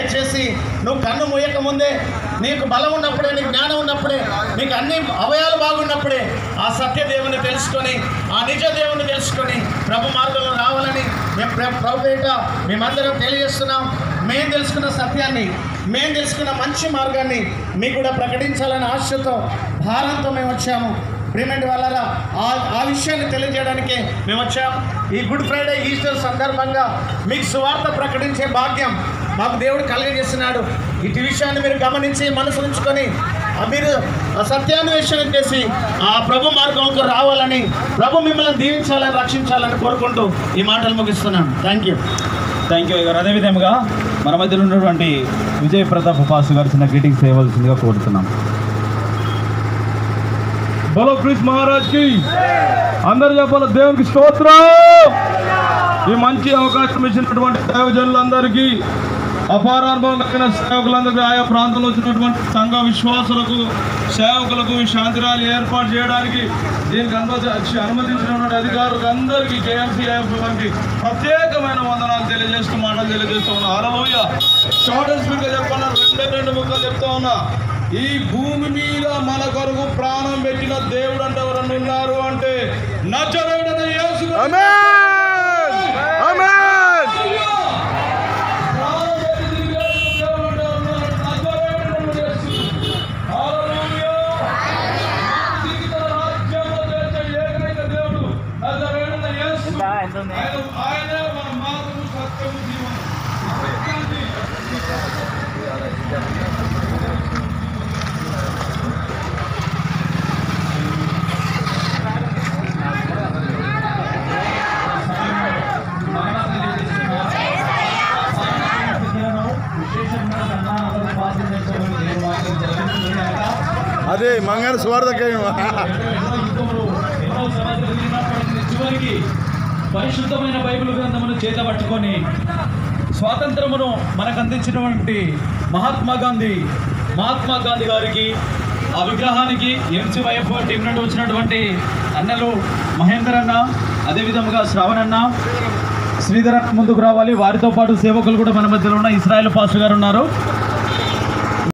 దయచేసి నువ్వు కన్ను మూయక ముందే నీకు బలం ఉన్నప్పుడే నీకు జ్ఞానం ఉన్నప్పుడే నీకు అన్ని అవయాలు బాగున్నప్పుడే ఆ సత్య దేవుని తెలుసుకొని ఆ నిజ దేవుని తెలుసుకొని ప్రభు మార్గంలో రావాలని మేము ప్ర- ప్రభు పేట మేమందరం తెలియజేస్తున్నాం మేము తెలుసుకున్న సత్యాన్ని మేము తెలుసుకున్న మంచి మార్గాన్ని మీకు కూడా ప్రకటించాలని ఆశతో భారంతో మేము వచ్చాము ప్రిమెంట్ వల్ల ఆ ఆ విషయాన్ని తెలియజేయడానికే మేము వచ్చాం ఈ గుడ్ ఫ్రైడే ఈస్టర్ సందర్భంగా మీకు సువార్త ప్రకటించే భాగ్యం మాకు దేవుడు కలిగజేస్తున్నాడు ఇటు విషయాన్ని మీరు గమనించి మనసు ఉంచుకొని ఆ మీరు ఆ సత్యాన్వేషణ చేసి ఆ ప్రభు మార్గంలో రావాలని ప్రభు మిమ్మల్ని దీవించాలని రక్షించాలని కోరుకుంటూ ఈ మాటలు ముగిస్తున్నాను థ్యాంక్ యూ థ్యాంక్ యూ గారు అదేవిధంగా మన మధ్యలో ఉన్నటువంటి విజయ్ ప్రతాప్ పాస్ గారు చిన్న గ్రీటింగ్స్ ఇవ్వాల్సిందిగా కోరుతున్నాం బలో క్రిస్ మహారాజ్ కి అందరు చెప్పాలి దేవునికి స్తోత్రం ఈ మంచి అవకాశం ఇచ్చినటువంటి దైవజనులందరికీ అపార అనుభవం కలిగిన సేవకులందరికీ ఆయా ప్రాంతంలో వచ్చినటువంటి సంఘ విశ్వాసులకు సేవకులకు ఈ శాంతి ర్యాలీ ఏర్పాటు చేయడానికి దీనికి అనుమతి అనుమతించినటువంటి అధికారులకు అందరికీ కేఎంసీఐఎఫ్ వంటి ప్రత్యేకమైన వందనాలు తెలియజేస్తూ మాటలు తెలియజేస్తూ ఉన్నా అలలోయ షార్ట్ అండ్ స్పీడ్గా చెప్పాలా రెండే రెండు ముక్కలు చెప్తా ఉన్నా ఈ భూమి మీద మన కొరకు ప్రాణం పెట్టిన దేవుడు అంటే ఎవరన్నా ఉన్నారు అంటే నచ్చరేడని యేసు ప్రాణం పెట్టి తిరిగేసిన దేవుడు అంటే ఎవరున్నారు? నజరేయుడైన యేసు. హల్లెలూయా. జీవిత రాజ్యంలో చేర్చే ఏకైక దేవుడు నజరేయుడైన యేసు. ఆయన- ఆయనే మన మార్గము, సత్యము, జీవము. సత్యాన్ని అదే మంగారు స్వార్థకే ఎన్నో సమస్యలు ఎదురైనప్పటికీ చివరికి పరిశుద్ధమైన బైబిల్ గ్రంథమును చేత పట్టుకొని స్వాతంత్రమును మనకు అందించినటువంటి మహాత్మా గాంధీ మహాత్మా గాంధీ గారికి ఆ విగ్రహానికి ఎంసీవైఎఫ్ టీం నుండి వచ్చినటువంటి అన్నలు మహేందర్ అన్న అదేవిధంగా శ్రావణ్ అన్న శ్రీధర్ అన్న ముందుకు రావాలి వారితో పాటు సేవకులు కూడా మన మధ్యలో ఉన్న ఇస్రాయల్ పాస్టర్ గారు ఉన్నారు